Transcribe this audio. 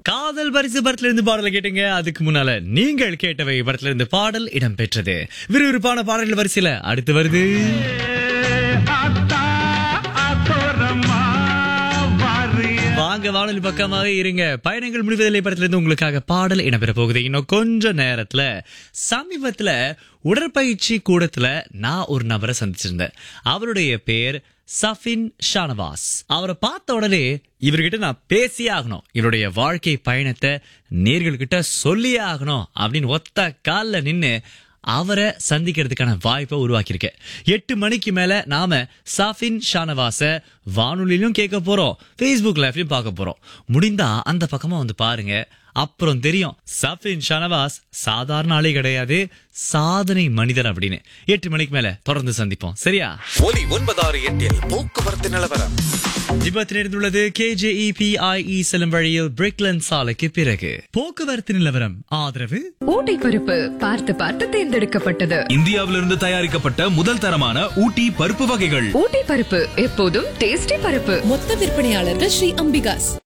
காதல் பரிசு படத்துல இருந்து பாடலை கேட்டீங்க அதுக்கு முன்னால நீங்கள் கேட்டவை படத்துல இருந்து பாடல் இடம்பெற்றது விறுவிறுப்பான பாடல்கள் வரிசையில அடுத்து வருது வாங்க வானொலி பக்கமாக இருங்க பயணங்கள் முடிவதில்லை படத்துல இருந்து உங்களுக்காக பாடல் இடம்பெற போகுது இன்னும் கொஞ்ச நேரத்துல சமீபத்துல உடற்பயிற்சி கூடத்துல நான் ஒரு நபரை சந்திச்சிருந்தேன் அவருடைய பேர் சஃபின் ஷானவாஸ் அவரை பார்த்த உடனே இவர்கிட்ட நான் பேசியே ஆகணும் என்னுடைய வாழ்க்கை பயணத்தை நேர்கள்கிட்ட சொல்லியே ஆகணும் அப்படின்னு ஒத்த கால்ல நின்னு அவரை சந்திக்கிறதுக்கான வாய்ப்பை உருவாக்கியிருக்கேன் எட்டு மணிக்கு மேல நாம சாஃபின் ஷானவாச வானொலியிலும் கேட்க போறோம் ஃபேஸ்புக் லைவ்லயும் பார்க்க போறோம் முடிந்தா அந்த பக்கமா வந்து பாருங்க அப்புறம் தெரியும் சஃபின் ஷானவாஸ் சாதாரண ஆளே கிடையாது சாதனை மனிதர் அப்படின்னு எட்டு மணிக்கு மேல தொடர்ந்து சந்திப்போம் சரியா ஒலி ஒன்பதாறு எட்டில் போக்குவரத்து நிலவரம் விபத்து நேர்ந்துள்ளது கேஜேஇபிஐஇ செல்லும் வழியில் பிரிக்லன் சாலைக்கு பிறகு போக்குவரத்து நிலவரம் ஆதரவு ஊட்டி பருப்பு பார்த்து பார்த்து தேர்ந்தெடுக்கப்பட்டது இந்தியாவிலிருந்து தயாரிக்கப்பட்ட முதல் தரமான ஊட்டி பருப்பு வகைகள் ஊட்டி பருப்பு எப்போதும் டேஸ்டி பருப்பு மொத்த விற்பனையாளர்கள் ஸ்ரீ அம்பிகாஸ்